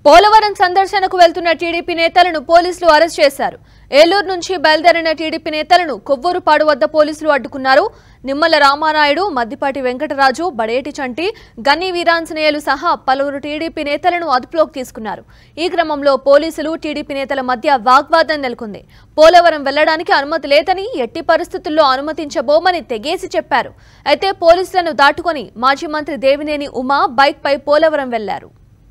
పోలవరం సందర్శనకు వెళ్తున్న టీడీపీ నేతలను పోలీసులు అరెస్ట్ చేశారు ఏలూరు నుంచి బయలుదేరిన టీడీపీ నేతలను కొవ్వూరుపాడు వద్ద పోలీసులు అడ్డుకున్నారు నిమ్మల రామానాయుడు మద్దిపాటి వెంకటరాజు బడేటి చంటి గన్ని వీరాంజనేయులు సహా పలువురు టీడీపీ నేతలను అదుపులోకి తీసుకున్నారు ఈ క్రమంలో పోలీసులు టీడీపీ నేతల మధ్య వాగ్వాదం నెలకొంది పోలవరం వెళ్లడానికి అనుమతి లేదని ఎట్టి పరిస్థితుల్లో అనుమతించబోమని తెగేసి చెప్పారు అయితే పోలీసులను దాటుకొని మాజీ మంత్రి దేవినేని ఉమా బైక్పై పోలవరం వెళ్లారు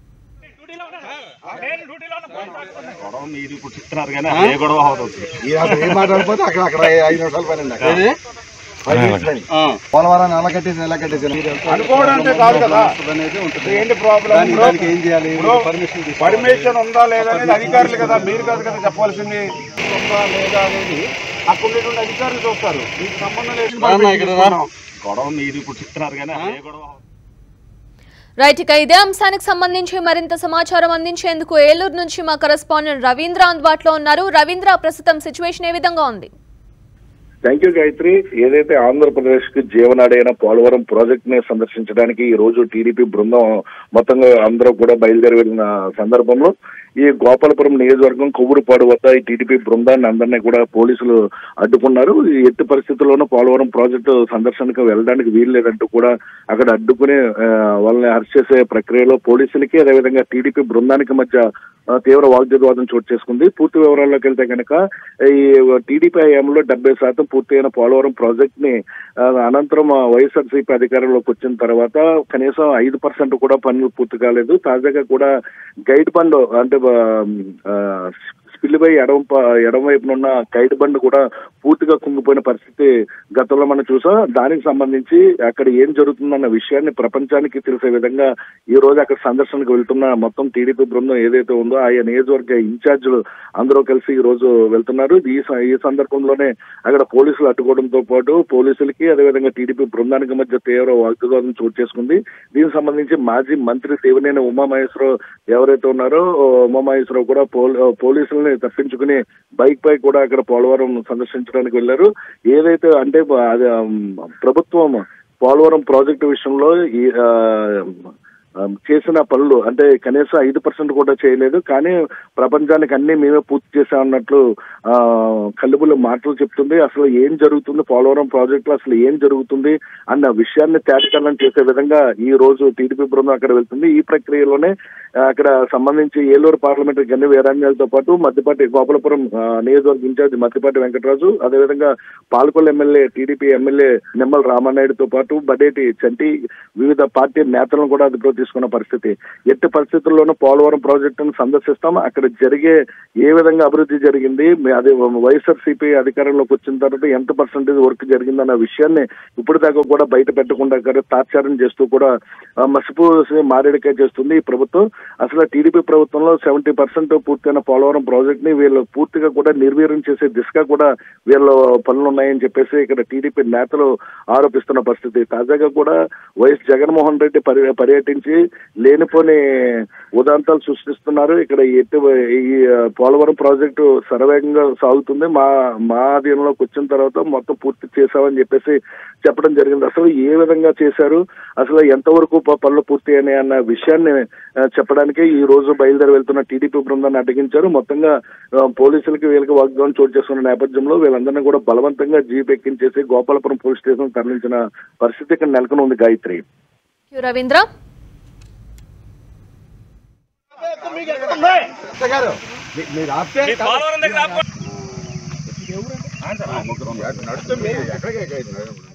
గొడవ మీరు ఇప్పుడు చెప్తున్నారు కానీ అదే గొడవ అవుతుంది ఈ అసలు ఏం మాట్లాడిపోతే అక్కడ అక్కడ ఐదు నిమిషాలు పని అండి అక్కడ. పది నిమిషాలు పని. పోలవరం నెల కట్టేసి నెల కట్టేసి అనుకోవడం అంటే కాదు కదా. అనేది ఉంటుంది ఏంటి ప్రాబ్లం దానికి- దానికి ఏం చేయాలి ఇప్పుడు పర్మిషన్ తీసుకోవాలి. పర్మిషన్ ఉందా లేదా అనేది అధికారులు కదా మీరు కాదు కదా చెప్పాల్సింది ఉందా లేదా అనేది అక్కడ ఉన్నటువంటి అధికారులు చూస్తారు మీకు సంబంధం లేదు రామ్మా, ఇక్కడ రా. గొడవ మీరు ఇప్పుడు చెప్తున్నారు కానీ అదే గొడవ అవుతుంది రైట్ ఇక ఇదే అంశానికి సంబంధించి మరింత సమాచారం అందించేందుకు ఏలూరు నుంచి మా కరెస్పాండెంట్ రవీంద్ర అందుబాటులో ఉన్నారు రవీంద్ర ప్రస్తుతం సిచ్యువేషన్ ఏ విధంగా ఉంది థ్యాంక్ యూ గాయత్రి ఏదైతే ఆంధ్రప్రదేశ్ కి జీవనాడైన పోలవరం ప్రాజెక్ట్ ని సందర్శించడానికి ఈ రోజు టీడీపీ బృందం మొత్తంగా అందరూ కూడా బయలుదేరి వెళ్ళిన సందర్భంలో ఈ గోపాలపురం నియోజకవర్గం కొవ్వూరుపాడు వద్ద ఈ టీడీపీ బృందాన్ని అందరినీ కూడా పోలీసులు అడ్డుకున్నారు ఈ ఎట్టి పరిస్థితుల్లోనూ పోలవరం ప్రాజెక్టు సందర్శనకు వెళ్ళడానికి వీల్లేదంటూ కూడా అక్కడ అడ్డుకుని ఆ, వాళ్ళని అరెస్ట్ చేసే ప్రక్రియలో పోలీసులకి అదేవిధంగా టీడీపీ బృందానికి మధ్య ఆ, తీవ్ర వాగ్వివాదం చోటు చేసుకుంది పూర్తి వివరాల్లోకి వెళ్తే కనుక ఈ టీడీపీ హయాంలో డెబ్బై శాతం పూర్తయిన పోలవరం ప్రాజెక్ట్ ని ఆ, అనంతరం ఆ, వైఎస్ఆర్సీపీ అధికారంలోకి వచ్చిన తర్వాత కనీసం ఐదు పర్సెంట్ కూడా పనులు పూర్తి కాలేదు తాజాగా కూడా గైడ్ బండ్ అంటే స్పిల్లిపై ఎడమ ప- ఎడమ వైపున ఉన్న గైడ్ బండ్ కూడా పూర్తిగా కుంగిపోయిన పరిస్థితి గతంలో మనం చూసాం దానికి సంబంధించి అక్కడ ఏం జరుగుతుందన్న విషయాన్ని ప్రపంచానికి తెలిసే విధంగా ఈ రోజు అక్కడ సందర్శనకు వెళ్తున్న మొత్తం టీడీపీ బృందం ఏదైతే ఉందో ఆయా నియోజకవర్గ ఇన్ఛార్జీలు అందరూ కలిసి ఈ రోజు వెళ్తున్నారు ఈ స- ఈ సందర్భంలోనే అక్కడ పోలీసులు అడ్డుకోవడంతో పాటు పోలీసులకి అదేవిధంగా టీడీపీ బృందానికి మధ్య తీవ్ర వాగ్వివాదం చోటు చేసుకుంది దీనికి సంబంధించి మాజీ మంత్రి దేవినేని ఉమామహేశ్వరరావు ఎవరైతే ఉన్నారో ఉమామహేశ్వరరావు కూడా పోల్- పోలీసుల్ని తప్పించుకుని బైక్ పై కూడా అక్కడ పోలవరం సందర్శించడానికి వెళ్లారు ఏదైతే అంటే అది, ఆమ్, ప్రభుత్వం పోలవరం ప్రాజెక్టు విషయంలో ఈ ఆ, ఆ, చేసిన పనులు అంటే కనీసం ఐదు పర్సెంట్ కూడా చేయలేదు కానీ ప్రపంచానికి అన్ని మేమే పూర్తి చేసామన్నట్లు ఆ, కల్లుబుల్లు మాటలు చెప్తుంది అసలు ఏం జరుగుతుంది పోలవరం ప్రాజెక్ట్ లో అసలు ఏం జరుగుతుంది అన్న విషయాన్ని తేటతెల్లం చేసే విధంగా ఈ రోజు టీడీపీ బృందం అక్కడ వెళ్తుంది ఈ ప్రక్రియలోనే ఆ, అక్కడ సంబంధించి ఏలూరు పార్లమెంటరీ గన్ని వీరాంజనేయులతో పాటు మద్దిపాటి గోపాలపురం ఆ, నియోజకవర్గ ఇన్ఛార్జ్ మద్దిపాటి వెంకటరాజు అదేవిధంగా Palakollu MLA TDP MLA Nimmala రామానాయుడుతో పాటు బడేటి చంటి వివిధ పార్టీ నేతలను కూడా అదుపులో తీసుకున్న పరిస్థితి ఎట్టి పరిస్థితుల్లోనూ పోలవరం ప్రాజెక్టును సందర్శిస్తాం అక్కడ జరిగే ఏ విధంగా అభివృద్ధి జరిగింది మీ- అదే వైఎస్ఆర్ సిపి అధికారంలోకి వచ్చిన తర్వాత ఎంత పర్సెంటేజ్ వర్క్ జరిగిందన్న విషయాన్ని ఇప్పుడు దాకా కూడా బయట పెట్టకుండా కూడా తాత్సారం చేస్తూ కూడా ఆ, మసిపూ మారేడికాయ చేస్తుంది ఈ ప్రభుత్వం అసలు టీడీపీ ప్రభుత్వంలో సెవెంటీ పర్సెంట్ పూర్తయిన పోలవరం ప్రాజెక్ట్ ని వీళ్ళు పూర్తిగా కూడా నిర్వీర్యం చేసే దిశగా కూడా వీళ్ళ పనులు ఉన్నాయని చెప్పేసి ఇక్కడ టీడీపీ నేతలు ఆరోపిస్తున్న పరిస్థితి తాజాగా కూడా వైఎస్ జగన్మోహన్ రెడ్డి పర్య పర్యటించి లేనిపోని ఉదాంతాలు సృష్టిస్తున్నారు ఇక్కడ ఎట్టి ఈ పోలవరం ప్రాజెక్టు సర్వేగంగా సాగుతుంది మా మా అధీనంలోకి వచ్చిన తర్వాత మొత్తం పూర్తి చేశామని చెప్పేసి చెప్పడం జరిగింది అసలు ఏ విధంగా చేశారు అసలు ఎంతవరకు ప- పనులు పూర్తి అయినాయి అన్న విషయాన్ని ఆ, చెప్పడానికి ఈ రోజు బయలుదేరి వెళ్తున్న టీడీపీ బృందాన్ని అడ్డగించారు మొత్తంగా ఆ, పోలీసులకి వీళ్ళకి వాగ్దానం చోటు చేసుకున్న నేపథ్యంలో వీళ్ళందరినీ కూడా బలవంతంగా జీప్ ఎక్కించేసి గోపాలపురం పోలీస్ స్టేషన్ తరలించిన పరిస్థితి ఇక్కడ నెలకొని ఉంది గాయత్రి Thank you, రవీంద్ర గారు, మీ- మీరు ఆపితే నడుస్తుంది ఎక్కడికి